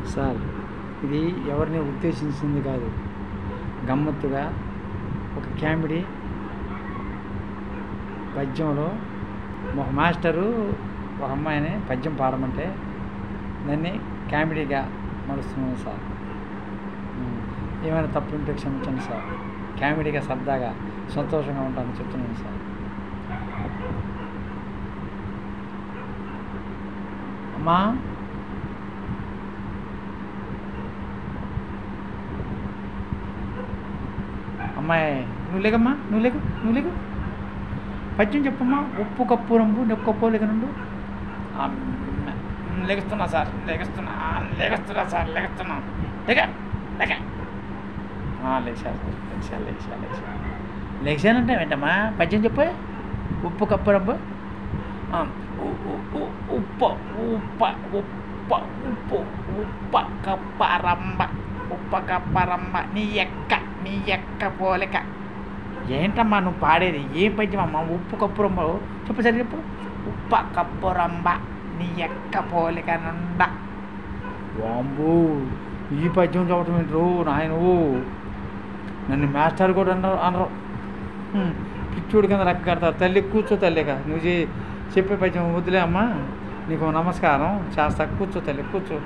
sir ఇది ఎవరిని ఉద్దేశించింది కాదు గమ్మత్తుగా ఒక కామెడీ పద్యంలో ఒక మాస్టరు ఒక అమ్మాయిని పద్యం పాడమంటే దాన్ని కామెడీగా మలుస్తున్నాను సార్ ఉమ్, ఏమైనా తప్పు ఉంటే క్షమించండి సార్ కామెడీగా సరదాగా సంతోషంగా ఉంటానని చెప్తున్నాను సార్ అమ్మా అమ్మాయి నువ్వు లేకమ్మా నువ్వు లేకు నువ్వు లేకు పద్యం చెప్పమ్మా ఉప్పు కప్పు రంబు నెప్పు కప్పు లేకనుండు లెగుస్తున్నా సార్ లెగుస్తున్నా ఆ, లెగుస్తున్నా సార్ లెగుస్తున్నా లేక లేక లేచా లేచా లేచా లేచా లేచానంటే ఏంటమ్మా పద్యం చెప్పు ఉప్పు కప్పు రంబు ఆ, ఉ- ఉ- ఉ- ఉప్పు ఉప్ప ఉప్ప ఉప్పు ఉప్ప కప్పరంబ ఉప్ప కప్పరంబ నీ ఎక్క నీ ఎక్క పోలిక ఏంటమ్మా నువ్వు పాడేది ఏం పద్యమమ్మా ఉప్పు కప్పురంబ చెప్పు సరే చెప్పు ఉప్ప కప్పురంబ నీ ఎక్క పోలిక నుండ వాంబు ఈ పద్యం చెప్పటం ఏంట్రు నాయను నన్ను మాస్టర్ కూడా అన్నారు అనరు హ్మ్, పిచ్చోడి కింద లెక్క కడతారు తల్లి కూర్చో తల్లిక నువ్వు చే- చెప్పే పద్యం వదిలే అమ్మా నీకు నమస్కారం చేస్తా కూర్చో తల్లి కూర్చో